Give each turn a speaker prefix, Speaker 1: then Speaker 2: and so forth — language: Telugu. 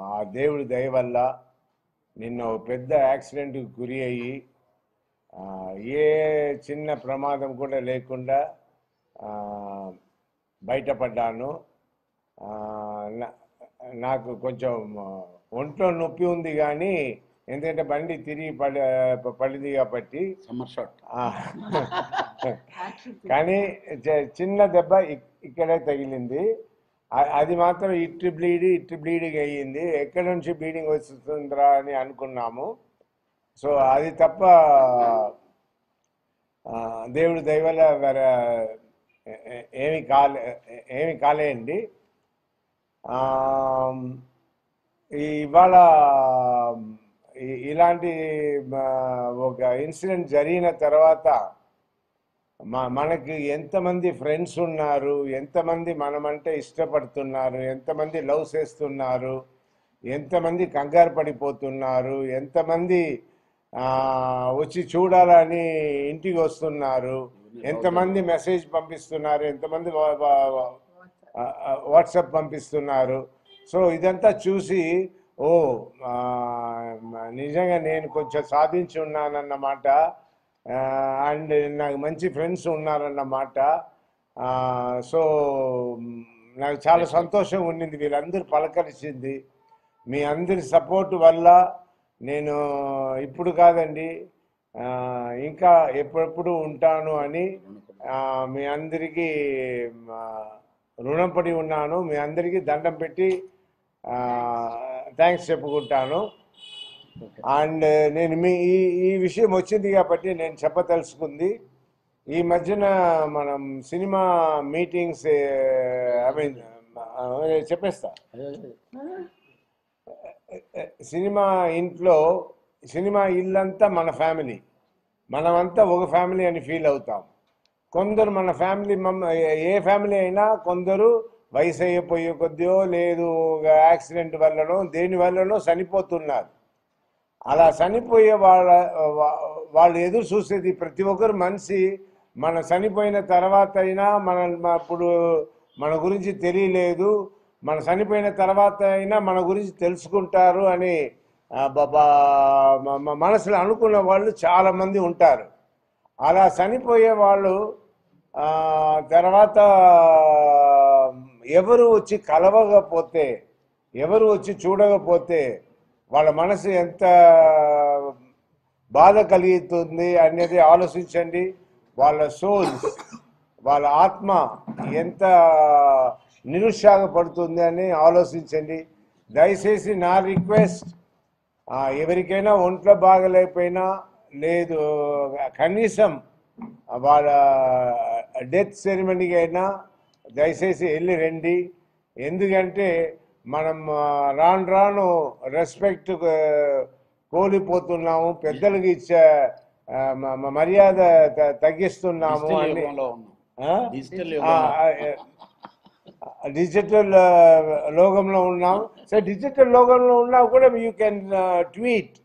Speaker 1: ఆ దేవుడి దయ వల్ల నిన్న ఓ పెద్ద యాక్సిడెంట్కి గురి అయ్యి ఆ, ఏ చిన్న ప్రమాదం కూడా లేకుండా ఆ, బయటపడ్డాను ఆ, నా- నాకు కొంచెం ఆ, ఒంట్లో నొప్పి ఉంది కానీ ఎందుకంటే బండి తిరిగి పడి పడింది కాబట్టి
Speaker 2: సమ్మర్ షాట్
Speaker 1: ఆ, కానీ చ- చిన్న దెబ్బ ఇక్- ఇక్కడే తగిలింది అ- అది మాత్రం ఇటు బ్లీడ్ ఇటు బ్లీడింగ్ అయ్యింది ఎక్కడి నుంచి బ్లీడింగ్ వస్తుందిరా అని అనుకున్నాము సో అది తప్ప ఆ, దేవుడి దయవల్ల వేరే ఏ- ఏ- ఏమి కాలే ఏమి కాలేయండి ఆ, ఈ ఇవాళ ఈ- ఇలాంటి ఆ, ఒక ఇన్సిడెంట్ జరిగిన తర్వాత మా మనకి ఎంతమంది ఫ్రెండ్స్ ఉన్నారు ఎంతమంది మనమంటే ఇష్టపడుతున్నారు ఎంతమంది లవ్ చేస్తున్నారు ఎంతమంది కంగారు పడిపోతున్నారు ఎంతమంది ఆ, వచ్చి చూడాలని ఇంటికి వస్తున్నారు ఎంతమంది మెసేజ్ పంపిస్తున్నారు ఎంతమంది వా- వా- వా- ఆ, ఆ, వాట్సాప్ పంపిస్తున్నారు సో ఇదంతా చూసి ఓ ఆ, నిజంగా నేను కొంచెం సాధించి ఉన్నానన్నమాట అండ్ నాకు మంచి ఫ్రెండ్స్ ఉన్నారన్నమాట ఆ, సో మ్, నాకు చాలా సంతోషం ఉండింది వీళ్ళందరూ పలకరించింది మీ అందరి సపోర్ట్ వల్ల నేను ఇప్పుడు కాదండి ఆ, ఇంకా ఎప్పుడెప్పుడు ఉంటాను అని ఆ, మీ అందరికీ ఆ, రుణపడి ఉన్నాను మీ అందరికీ దండం పెట్టి థ్యాంక్స్ చెప్పుకుంటాను అండ్ నేను మీ ఈ ఈ విషయం వచ్చింది కాబట్టి నేను చెప్పదలుచుకుంది ఈ మధ్యన మనం సినిమా మీటింగ్స్ ఐ మీన్ చెప్పేస్తా సినిమా ఇంట్లో సినిమా ఇల్లంతా మన ఫ్యామిలీ మనమంతా ఒక ఫ్యామిలీ అని ఫీల్ అవుతాం కొందరు మన ఫ్యామిలీ మమ్మ ఏ ఫ్యామిలీ అయినా కొందరు వయసు అయిపోయే కొద్దియో లేదు ఒక యాక్సిడెంట్ వల్లనో దేని వల్లనో చనిపోతున్నారు అలా చనిపోయే వాళ్ళ వా- వాళ్ళు ఎదురు చూసేది ప్రతి ఒక్కరు మనిషి మన చనిపోయిన తర్వాత అయినా మన మ- ఇప్పుడు మన గురించి తెలియలేదు మన చనిపోయిన తర్వాత అయినా మన గురించి తెలుసుకుంటారు అని ఆ, బ- బ- మ- మ- మనసులో అనుకున్న వాళ్ళు చాలా మంది ఉంటారు అలా చనిపోయే వాళ్ళు ఆ, తర్వాత ఎవరు వచ్చి కలవకపోతే ఎవరు వచ్చి చూడకపోతే వాళ్ళ మనసు ఎంత బాధ కలుగుతుంది అనేది ఆలోచించండి వాళ్ళ సోల్స్ వాళ్ళ ఆత్మ ఎంత నిరుత్సాహపడుతుంది అని ఆలోచించండి దయచేసి నా రిక్వెస్ట్ ఆ, ఎవరికైనా ఒంట్లో బాగలేకపోయినా లేదు కనీసం వాళ్ళ డెత్ సెరమనీకి అయినా దయచేసి వెళ్ళి రండి ఎందుకంటే మనం ఆ, రాను రాను రెస్పెక్ట్ కోల్పోతున్నాము పెద్దలకి ఇచ్చే ఆ, మ- మ- మర్యాద త- తగ్గిస్తున్నాము
Speaker 2: డిజిటల్
Speaker 1: అని
Speaker 2: యుగంలో ఉన్నాం
Speaker 1: ఆ?
Speaker 2: డిజిటల్
Speaker 1: ఆ,
Speaker 2: యుగంలో
Speaker 1: ఆ, డిజిటల్ ఆ, లోకంలో ఉన్నాం సో డిజిటల్ లోకంలో ఉన్నా కూడా యూ కెన్ ట్వీట్